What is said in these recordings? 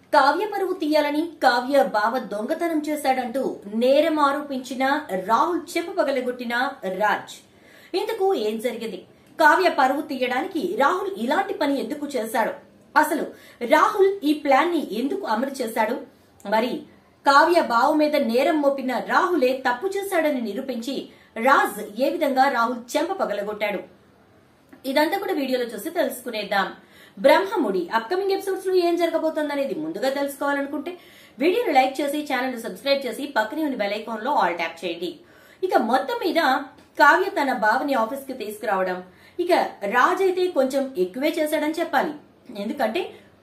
కావ్య పరువు తీయాలని కావ్య బావ దొంగతనం చేశాడంటూ నేరం ఆరోపించిన రాహుల్ చెప్పు పగలగొట్టిన రాజ్ ఇందుకు ఏం జరిగింది కావ్య పరువు తీయడానికి రాహుల్ ఇలాంటి పని ఎందుకు చేశాడు అసలు రాహుల్ ఈ ప్లాన్ ని ఎందుకు అమలు చేశాడు మరి కావ్య బావ మీద నేరం మోపిన రాహులే తప్పు చేశాడని నిరూపించి రాజ్ ఏ విధంగా రాహుల్ చెంప పగలగొట్టాడు ఇదంతా కూడా వీడియోలో చూసి తెలుసుకునేద్దాం బ్రహ్మముడి అప్కమింగ్ ఎపిసోడ్స్ లో ఏం జరగబోతోందనేది ముందుగా తెలుసుకోవాలనుకుంటే వీడియోని లైక్ చేసి ఛానల్ ని సబ్స్క్రైబ్ చేసి పక్కనే ఉన్న బెల్ ఐకాన్ లో ఆల్ ట్యాప్ చేయండి ఇక మొత్తం మీద కావ్య తన బావని ఆఫీస్ కి తీసుకురావడం ఇక రాజ్ అయితే కొంచెం ఎక్కువే చేశాడని చెప్పాలి ఎందుకంటే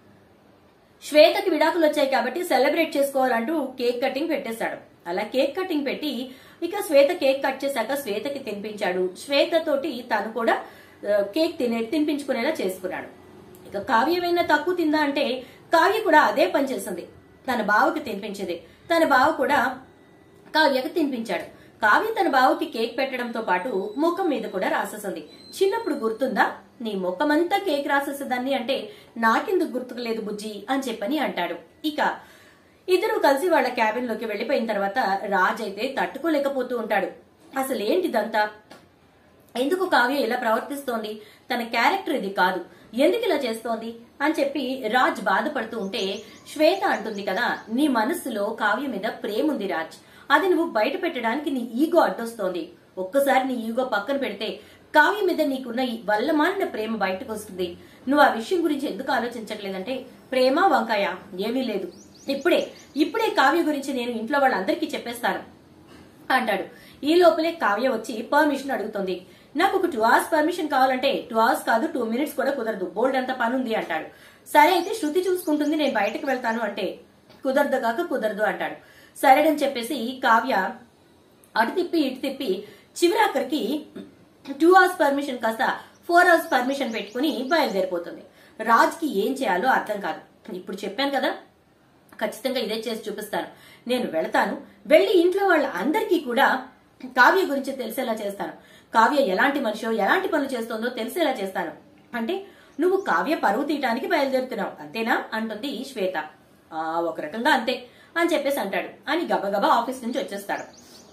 శ్వేతకి విడాకులు వచ్చాయి కాబట్టి సెలబ్రేట్ చేసుకోవాలంటూ కేక్ కటింగ్ పెట్టేశాడు అలా కేక్ కటింగ్ పెట్టి ఇక శ్వేత కేక్ కట్ చేశాక శ్వేతకి తినిపించాడు శ్వేత తోటి తను కూడా ఆ, కేక్ తినే తినిపించుకునేలా చేసుకున్నాడు ఇక కావ్య ఏమైనా తక్కువ తిందా అంటే కావ్య కూడా అదే పని చేసింది తన బావకి తినిపించింది తన బావ కూడా కావ్యకి తినిపించాడు కావ్య తన బావకి కేక్ పెట్టడంతో పాటు ముఖం మీద కూడా రాసేసింది చిన్నప్పుడు గుర్తుందా నీ ముఖమంతా కేక్ రాసేసేదాన్ని అంటే నాకెందుకు గుర్తుకులేదు బుజ్జి అని చెప్పని అంటాడు ఇక ఇద్దరు కలిసి వాళ్ళ క్యాబిన్ లోకి వెళ్లిపోయిన తర్వాత రాజ్ అయితే తట్టుకోలేకపోతూ ఉంటాడు అసలు ఏంటిదంతా ఎందుకు కావ్య ఇలా ప్రవర్తిస్తోంది తన క్యారెక్టర్ ఇది కాదు ఎందుకు ఇలా చేస్తోంది అని చెప్పి రాజ్ బాధపడుతూ ఉంటే శ్వేత అంటుంది కదా నీ మనస్సులో కావ్య మీద ప్రేమ ఉంది రాజ్ అది నువ్వు బయట పెట్టడానికి నీ ఈగో అడ్డొస్తోంది ఒక్కసారి నీ ఈగో పక్కన పెడితే కావ్య మీద నీకున్న ఈ వల్లమాలిన ప్రేమ బయటకు వస్తుంది నువ్వు ఆ విషయం గురించి ఎందుకు ఆలోచించట్లేదంటే ప్రేమ వంకాయ ఏమీ లేదు ఇప్పుడే ఇప్పుడే కావ్య గురించి నేను ఇంట్లో వాళ్ళందరికీ చెప్పేస్తాను అంటాడు ఈ లోపలే కావ్య వచ్చి పర్మిషన్ అడుగుతుంది నాకు ఒక టూ అవర్స్ పర్మిషన్ కావాలంటే టూ అవర్స్ కాదు టూ మినిట్స్ కూడా కుదరదు బోల్డ్ అంత పని ఉంది అంటాడు సరే అయితే శృతి చూసుకుంటుంది నేను బయటకు వెళ్తాను అంటే కుదరదు కాక కుదరదు అంటాడు సరేనని చెప్పేసి కావ్య అటు తిప్పి ఇటు తిప్పి చివరాఖరికి టూ అవర్స్ పర్మిషన్ కాస్త ఫోర్ అవర్స్ పర్మిషన్ పెట్టుకుని బయలుదేరిపోతుంది రాజ్కి ఏం చేయాలో అర్థం కాదు ఇప్పుడు చెప్పాను కదా ఖచ్చితంగా ఇదే చేసి చూపిస్తాను నేను వెళతాను వెళ్లి ఇంట్లో వాళ్ళ అందరికీ కూడా కావ్య గురించి తెలిసేలా చేస్తాను కావ్య ఎలాంటి మనిషో ఎలాంటి పనులు చేస్తోందో తెలిసేలా చేస్తాను అంటే నువ్వు కావ్య పరువు తీయటానికి బయలుదేరుతున్నావు అంతేనా అంటుంది శ్వేత ఆ ఒక రకంగా అంతే అని చెప్పేసి అంటాడు అని గబగబా ఆఫీస్ నుంచి వచ్చేస్తాడు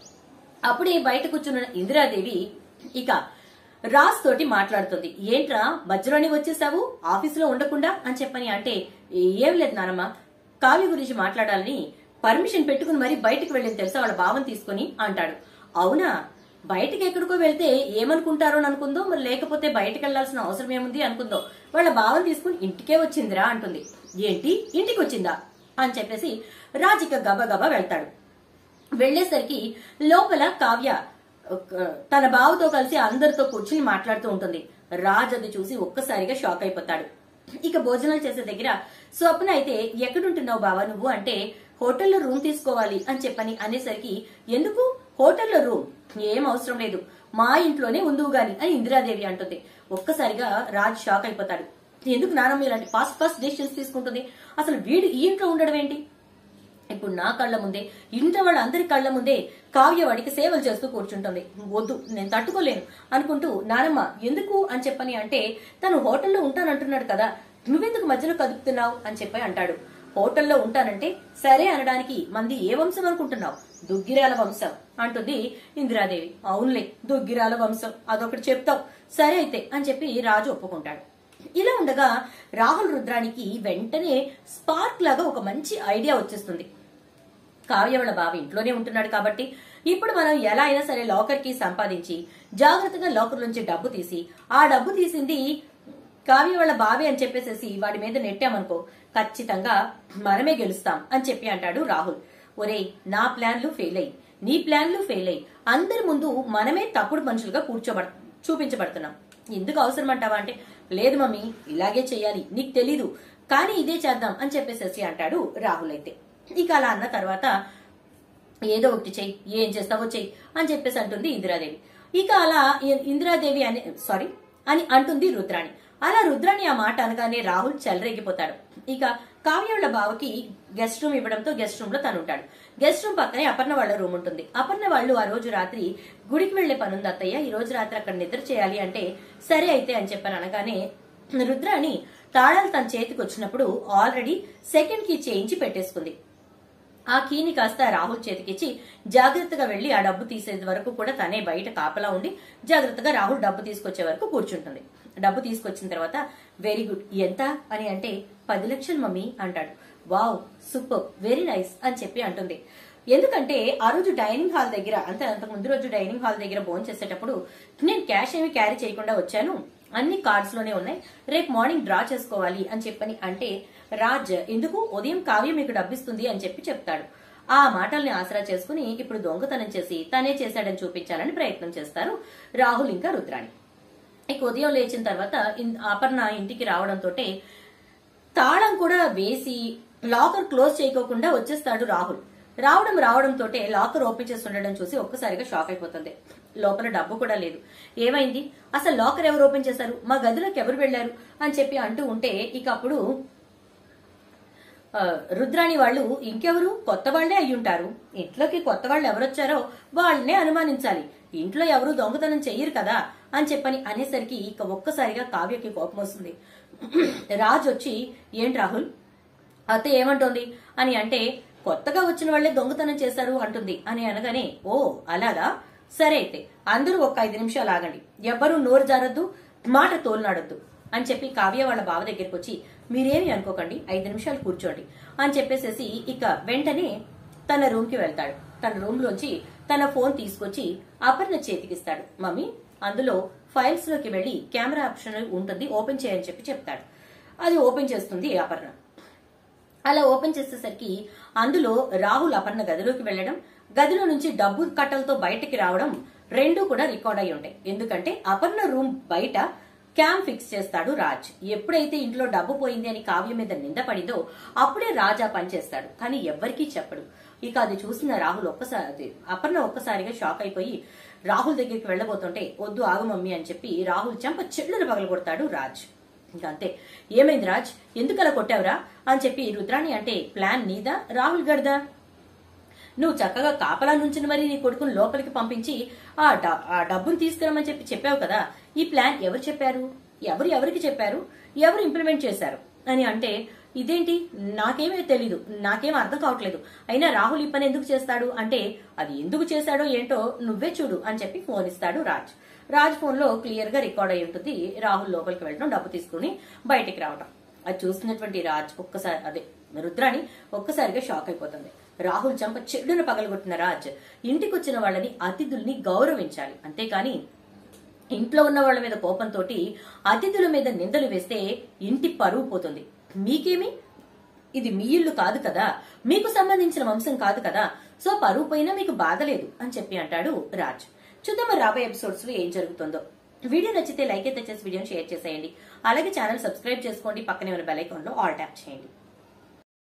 అప్పుడే బయట కూర్చున్న ఇందిరాదేవి ఇక రాజ్ తోటి మాట్లాడుతుంది ఏంట్రా మధ్యలోనే వచ్చేసావు ఆఫీసులో ఉండకుండా అని చెప్పని అంటే ఏం లేదు నానమ్మ కావ్య గురించి మాట్లాడాలని పర్మిషన్ పెట్టుకుని మరీ బయటకు వెళ్ళింది తెలుసా వాళ్ళ భావం తీసుకుని అంటాడు అవునా బయటికి ఎక్కడికో వెళ్తే ఏమనుకుంటారో అని అనుకుందో మరి లేకపోతే బయటకు వెళ్లాల్సిన అవసరం ఏముంది అనుకుందో వాళ్ళ భావం తీసుకుని ఇంటికే వచ్చిందిరా అంటుంది ఏంటి ఇంటికి వచ్చిందా అని చెప్పేసి రాజిక గబగబా వెళ్తాడు వెళ్లేసరికి లోపల కావ్య ఒక- తన బావతో కలిసి అందరితో కూర్చుని మాట్లాడుతూ ఉంటుంది రాజ్ అది చూసి ఒక్కసారిగా షాక్ అయిపోతాడు ఇక భోజనాలు చేసే దగ్గర స్వప్న అయితే ఎక్కడుంటున్నావు బావా నువ్వు అంటే హోటల్లో రూమ్ తీసుకోవాలి అని చెప్పని అనేసరికి ఎందుకు హోటల్లో రూమ్ ఏం అవసరం లేదు మా ఇంట్లోనే ఉందువు గాని అని ఇందిరాదేవి అంటుంది ఒక్కసారిగా రాజ్ షాక్ అయిపోతాడు ఎందుకు నానమ్మ ఇలాంటి ఫాస్ట్ ఫాస్ట్ డెసిషన్స్ తీసుకుంటుంది అసలు వీడు ఈ ఇంట్లో ఉండడం ఏంటి ఇప్పుడు నా కళ్ళ ముందే ఇంట్లో వాళ్ళందరి కళ్ళ ముందే కావ్య వాడికి సేవలు చేస్తూ కూర్చుంటుంది వద్దు నేను తట్టుకోలేను అనుకుంటూ నానమ్మ ఎందుకు అని చెప్పని అంటే తను హోటల్లో ఉంటానంటున్నాడు కదా నువ్వెందుకు మధ్యలో కదుపుతున్నావు అని చెప్పి అంటాడు హోటల్లో ఉంటానంటే సరే అనడానికి మంది ఏ వంశం అనుకుంటున్నావు దుగ్గిరాల వంశం అంటుంది ఇందిరాదేవి అవునులే దుగ్గిరాల వంశం అదొకటి చెప్తావు సరే అయితే అని చెప్పి రాజు ఒప్పుకుంటాడు ఇలా ఉండగా రాహుల్ రుద్రానికి వెంటనే స్పార్క్ లాగా ఒక మంచి ఐడియా వచ్చేస్తుంది కావ్య వాళ్ళ బావ ఇంట్లోనే ఉంటున్నాడు కాబట్టి ఇప్పుడు మనం ఎలా అయినా సరే లాకర్ కి సంపాదించి జాగ్రత్తగా లాకర్ నుంచి డబ్బు తీసి ఆ డబ్బు తీసింది కావ్య వాళ్ళ బావే అని చెప్పేసేసి వాడి మీద నెట్టామనుకో ఖచ్చితంగా మనమే గెలుస్తాం అని చెప్పి అంటాడు రాహుల్ ఒరేయ్ నా ప్లాన్లు ఫెయిల్ అయ్యి నీ ప్లాన్లు ఫెయిల్ అయ్యి అందరి ముందు మనమే తప్పుడు మనుషులుగా కూర్చోబడ చూపించబడుతున్నాం ఎందుకు అవసరం అంటావా అంటే లేదు మమ్మీ ఇలాగే చెయ్యాలి నీకు తెలీదు కానీ ఇదే చేద్దాం అని చెప్పేసేసి అంటాడు రాహుల్ అయితే ఇక అలా అన్న తర్వాత ఏదో ఒకటి చెయ్యి ఏం చేస్తావో చెయ్యి అని చెప్పేసి అంటుంది ఇందిరాదేవి ఇక అలా ఇ- ఇందిరాదేవి అని సారీ అని అంటుంది రుద్రాణి అలా రుద్రాణి ఆ మాట అనగానే రాహుల్ చెలరేగిపోతాడు ఇక కావ్య వాళ్ళ బావకి గెస్ట్ రూమ్ ఇవ్వడంతో గెస్ట్ రూమ్ లో తను ఉంటాడు గెస్ట్ రూమ్ పక్కనే అపర్ణ వాళ్ళ రూమ్ ఉంటుంది అపర్ణ వాళ్ళు ఆ రోజు రాత్రి గుడికి వెళ్లే పనుంది అత్తయ్య ఈ రోజు రాత్రి అక్కడ నిద్ర చేయాలి అంటే సరే అయితే అని చెప్పాను అనగానే రుద్రాణి తాళాలు తన చేతికి వచ్చినప్పుడు ఆల్రెడీ సెకండ్ కీ చేయించి పెట్టేసుకుంది ఆ కీని కాస్త రాహుల్ చేతికిచ్చి జాగ్రత్తగా వెళ్లి ఆ డబ్బు తీసే వరకు కూడా తనే బయట కాపలా ఉండి జాగ్రత్తగా రాహుల్ డబ్బు తీసుకొచ్చే వరకు కూర్చుంటుంది డబ్బు తీసుకొచ్చిన తర్వాత వెరీ గుడ్ ఎంత అని అంటే పది లక్షలు మమ్మీ అంటాడు వావ్ సూపర్ వెరీ నైస్ అని చెప్పి అంటుంది ఎందుకంటే ఆ రోజు డైనింగ్ హాల్ దగ్గర అంటే అంతకు ముందు రోజు డైనింగ్ హాల్ దగ్గర భోజనం చేసేటప్పుడు నేను క్యాష్ ఏమి క్యారీ చేయకుండా వచ్చాను అన్ని కార్డ్స్ లోనే ఉన్నాయి రేపు మార్నింగ్ డ్రా చేసుకోవాలి అని చెప్పని అంటే రాజ్ ఎందుకు ఉదయం కావ్య మీకు డబ్బిస్తుంది అని చెప్పి చెప్తాడు ఆ మాటల్ని ఆసరా చేసుకుని ఇప్పుడు దొంగతనం చేసి తనే చేశాడని చూపించాలని ప్రయత్నం చేస్తారు రాహుల్ ఇంకా రుద్రాణి ఇక ఉదయం లేచిన తర్వాత ఇన్- అపర్ణ ఇంటికి రావడంతో తాళం కూడా వేసి లాకర్ క్లోజ్ చేయకోకుండా వచ్చేస్తాడు రాహుల్ రావడం రావడంతో లాకర్ ఓపెన్ చేసి ఉండడం చూసి ఒక్కసారిగా షాక్ అయిపోతుంది లోపల డబ్బు కూడా లేదు ఏమైంది అసలు లాకర్ ఎవరు ఓపెన్ చేశారు మా గదిలోకి ఎవరు వెళ్లారు అని చెప్పి అంటూ ఉంటే ఇక అప్పుడు ఆ, రుద్రాణి వాళ్ళు ఇంకెవరు కొత్త వాళ్లే అయ్యుంటారు ఇంట్లోకి కొత్త వాళ్ళు ఎవరొచ్చారో వాళ్ళనే అనుమానించాలి ఇంట్లో ఎవరు దొంగతనం చెయ్యరు కదా అని చెప్పని అనేసరికి ఇక ఒక్కసారిగా కావ్యకి కోపం వస్తుంది రాజ్ వచ్చి ఏంటి రాహుల్ అత్త ఏమంటోంది అని అంటే కొత్తగా వచ్చిన వాళ్లే దొంగతనం చేశారు అంటుంది అని అనగానే ఓ అలాగా సరే అయితే అందరూ ఒక ఐదు నిమిషాలు ఆగండి ఎవ్వరూ నోరు జారద్దు మాట తోలునాడొద్దు అని చెప్పి కావ్య వాళ్ళ బావ దగ్గరికి వచ్చి మీరేమి అనుకోకండి ఐదు నిమిషాలు కూర్చోండి అని చెప్పేసేసి ఇక వెంటనే తన రూమ్ కి వెళ్తాడు తన రూమ్ లోంచి తన ఫోన్ తీసుకొచ్చి అపర్ణ చేతికిస్తాడు మమ్మీ అందులో ఫైల్స్ లోకి వెళ్లి కెమెరా ఆప్షన్ ఉంటుంది ఓపెన్ చేయని చెప్పి చెప్తాడు అది ఓపెన్ చేస్తుంది అపర్ణ అలా ఓపెన్ చేసేసరికి అందులో రాహుల్ అపర్ణ గదిలోకి వెళ్లడం గదిలో నుంచి డబ్బు కట్టలతో బయటికి రావడం రెండూ కూడా రికార్డ్ అయి ఉంటాయి ఎందుకంటే అపర్ణ రూమ్ బయట క్యామ్ ఫిక్స్ చేస్తాడు రాజ్ ఎప్పుడైతే ఇంట్లో డబ్బు పోయింది అని కావ్య మీద నింద పడిందో అప్పుడే రాజ్ ఆ పని చేస్తాడు కానీ ఎవ్వరికీ చెప్పడు ఇక అది చూసిన రాహుల్ ఒక్కసారి అపర్ణ ఒక్కసారిగా షాక్ అయిపోయి రాహుల్ దగ్గరికి వెళ్ళబోతుంటే వద్దు ఆగు మమ్మీ అని చెప్పి రాహుల్ చెంప చెట్లను పగలగొడతాడు రాజ్ ఇంకా అంతే ఏమైంది రాజ్ ఎందుకు అలా కొట్టావురా అని చెప్పి రుద్రాణి అంటే ప్లాన్ నీదా రాహుల్ గడ్దా నువ్వు చక్కగా కాపలా నుంచిన మరి నీ కొడుకుని లోపలికి పంపించి ఆ డ- ఆ డబ్బును తీసుకురమ్మని చెప్పి చెప్పావు కదా ఈ ప్లాన్ ఎవరు చెప్పారు ఎవరు ఎవరికి చెప్పారు ఎవరు ఇంప్లిమెంట్ చేశారు అని అంటే ఇదేంటి నాకేమీ తెలీదు నాకేం అర్థం కావట్లేదు అయినా రాహుల్ ఈ పని ఎందుకు చేస్తాడు అంటే అది ఎందుకు చేశాడో ఏంటో నువ్వే చూడు అని చెప్పి ఫోన్ ఇస్తాడు రాజ్ రాజ్ ఫోన్ లో క్లియర్ గా రికార్డ్ అయి ఉంటుంది రాహుల్ లోపలికి వెళ్ళడం డబ్బు తీసుకుని బయటికి రావడం అది చూస్తున్నటువంటి రాజ్ ఒక్కసారి అదే రుద్రాణి ఒక్కసారిగా షాక్ అయిపోతుంది రాహుల్ చంప చెడును పగలగొట్టిన రాజ్ ఇంటికి వచ్చిన వాళ్ళని అతిథుల్ని గౌరవించాలి అంతేకాని ఇంట్లో ఉన్న వాళ్ళ మీద కోపంతో అతిథుల మీద నిందలు వేస్తే ఇంటి పరువు పోతుంది మీకేమి ఇది మీ ఇల్లు కాదు కదా మీకు సంబంధించిన వంశం కాదు కదా సో పరువు పోయినా మీకు బాధ లేదు అని చెప్పి అంటాడు రాజ్ చూద్దాం మరి రాబోయే ఎపిసోడ్స్ లో ఏం జరుగుతుందో వీడియో నచ్చితే లైక్ అయితే చేసి వీడియోని షేర్ చేసేయండి అలాగే ఛానల్ సబ్స్క్రైబ్ చేసుకోండి పక్కనే ఉన్న బెల్ ఐకాన్ లో ఆల్ ట్యాప్ చేయండి